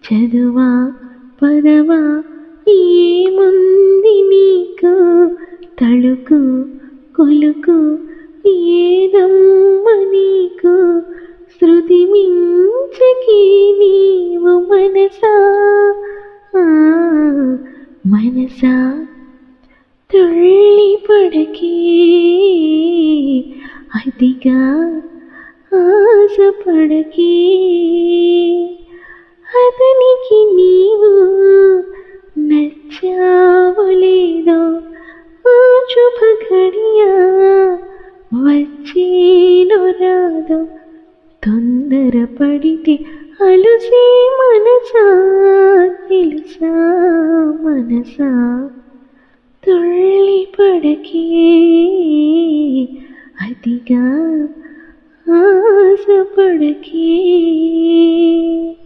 చదువా పదవా ఏముంది నీకు తళుకు కొలుకు ఏదమ్మ నీకు శృతి మించకి నీవు మనసా ఆ, మనసా తుళ్ళి పడకే అతిగా ఆశపడకే అతనికి నీవు నచ్చావు లేదో ఆ శుభ ఘడియ వచ్చేను రాదో తొందరపడితే అలుసే మనసా తెలుసా మనసా తుళ్ళి పడకే అతిగా ఆశపడకే